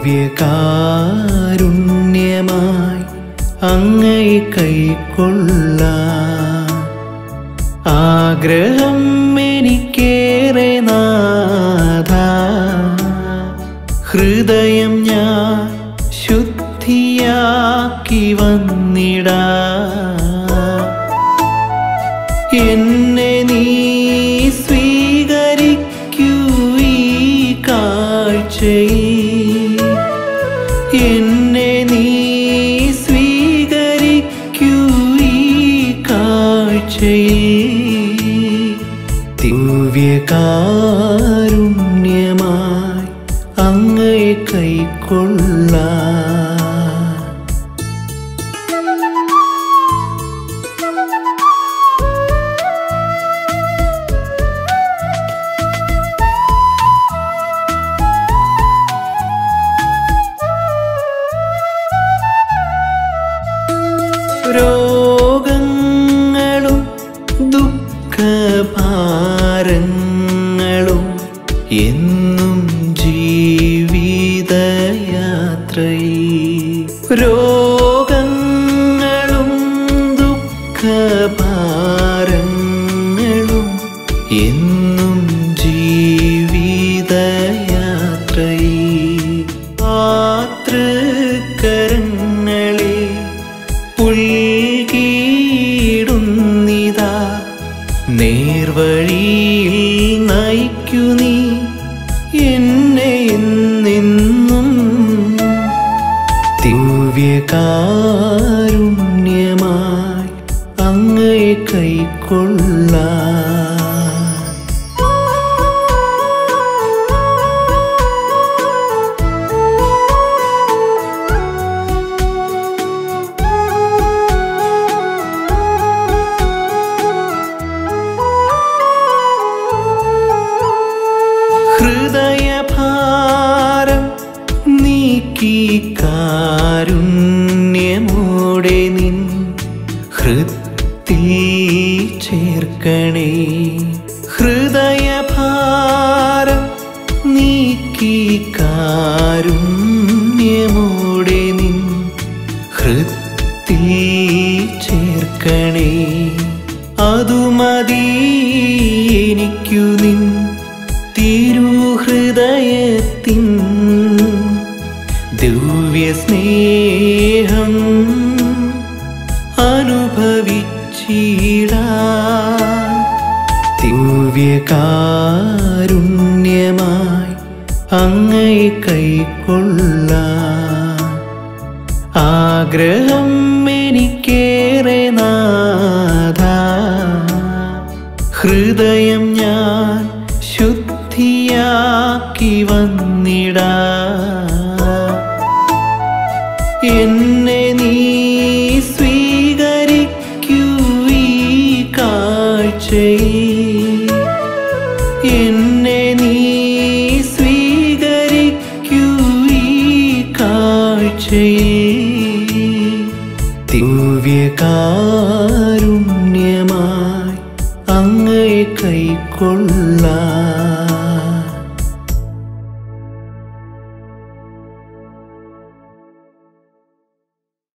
ദിവ്യകാരുണ്യമായി അങ്ങേ കൈക്കൊള്ള ആഗ്രഹം എനിക്കേറെ നാഥ ഹൃദയം ഞാൻ ശുദ്ധിയാക്കി വന്നിടാ എന്നെ നീ സ്വീകരിക്കൂ ഈ കാഴ്ചയിൽ എന്നെ നീ സ്വീകരിക്കൂ ഈ കാഴ്ചയിൽ ദിവ്യകാരുണ്യമായി അങ്ങേ കൈക്കൊള്ളാം രോഗങ്ങളും ദുഃഖഭാരങ്ങളും എന്നും ജീവിതയാത്രയിൽ രോഗങ്ങളും ദുഃഖഭാരങ്ങളും എന്നും ജീവിതയാത്രയിൽ ആതൃക്കരങ്ങളെ പുൽകീടുന്നിതാ നേർവഴിയിൽ നയിക്കു നീ എന്നെ എന്നെന്നും ദിവ്യകാരുണ്യമായി അങ്ങേ കൈക്കൊള്ളാം ഹൃദയഭാരം നീക്കി കാരുണ്യമോടെ നിൻ ഹൃത്തിൽ ചേർക്കണേ ഹൃദയഭാരം നീക്കി കാരുണ്യമോടെ നിൻ ഹൃത്തിൽ ചേർക്കണേ അതു മതി എനിക്കു നിൻ തിരുഹൃദയത്തിൻ ദിവ്യസ്നേഹം അനുഭവിച്ചിടാ ദിവ്യകാരുണ്യമായി അങ്ങേ കൈക്കൊള്ളാം ആഗ്രഹം എനിക്കേറെ നാഥ ഹൃദയം ഞാൻ ശുദ്ധിയാക്കി വന്നിടാ എന്നെ നീ സ്വീകരിക്കൂ ഈ കാഴ്ചയിൽ എന്നെ നീ സ്വീകരിക്കൂ ഈ കാഴ്ചയിൽ ദിവ്യകാരുണ്യമായി അങ്ങേ കൈക്കൊള്ളാം